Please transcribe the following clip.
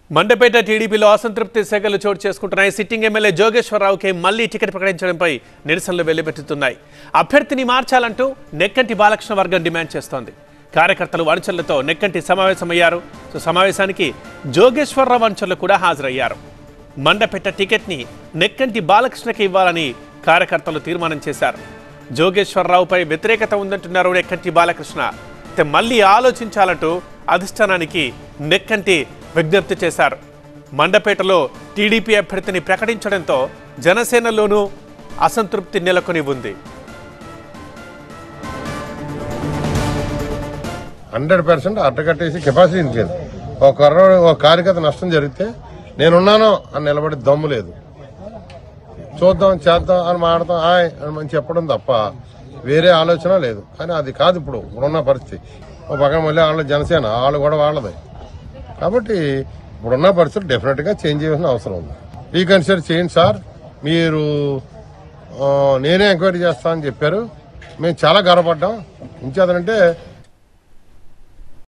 మండపేట టీడీపీలో అసంతృప్తి సెగలు చోటు చేసుకుంటున్నాయి సిట్టింగ్ ఎమ్మెల్యే జోగేశ్వరరావుకి మళ్లీ టికెట్ ప్రకటించడంపై నిరసనలు వెల్లువెత్తుతున్నాయి అభ్యర్థిని మార్చాలంటూ నెక్కంటి బాలకృష్ణ వర్గం డిమాండ్ చేస్తోంది కార్యకర్తలు అనుచరులతో నెక్కంటి సమావేశమయ్యారు సో సమావేశానికి జోగేశ్వరరావు అనుచరులు కూడా హాజరయ్యారు మండపేట టికెట్ని నెక్కంటి బాలకృష్ణకి ఇవ్వాలని కార్యకర్తలు తీర్మానం చేశారు జోగేశ్వరరావుపై వ్యతిరేకత ఉందంటున్నారు నెక్కంటి బాలకృష్ణ అయితే మళ్ళీ ఆలోచించాలంటూ అధిష్టానానికి నెక్కంటి విజ్ఞప్తి చేశారు మండపేటలో టీడీపీ అభ్యర్థిని ప్రకటించడంతో జనసేనలోనూ అసంతృప్తి నెలకొని ఉంది హండ్రెడ్ పర్సెంట్ అడ్డకట్టేసి కెపాసిటీ లేదు ఒక కర్ర ఒక కార్యకర్త నష్టం జరిగితే నేనున్నాను అని నిలబడి దమ్ము లేదు చూద్దాం చేద్దాం అని మాడతాం హాయ్ అని మనం చెప్పడం తప్ప వేరే ఆలోచన లేదు కానీ అది కాదు ఇప్పుడు ఇప్పుడున్న పరిస్థితి ఒక పక్కన మళ్ళీ వాళ్ళ జనసేన వాళ్ళు కూడా వాళ్ళదే కాబట్టి ఇప్పుడున్న పరిస్థితి డెఫినెట్గా చేంజ్ చేయాల్సిన అవసరం ఉంది రీకన్సిడర్ చేయండి సార్ మీరు ఆ, నేనే ఎంక్వైరీ చేస్తా అని చెప్పారు మేము చాలా గర్వపడ్డాం ఇంకేదంటే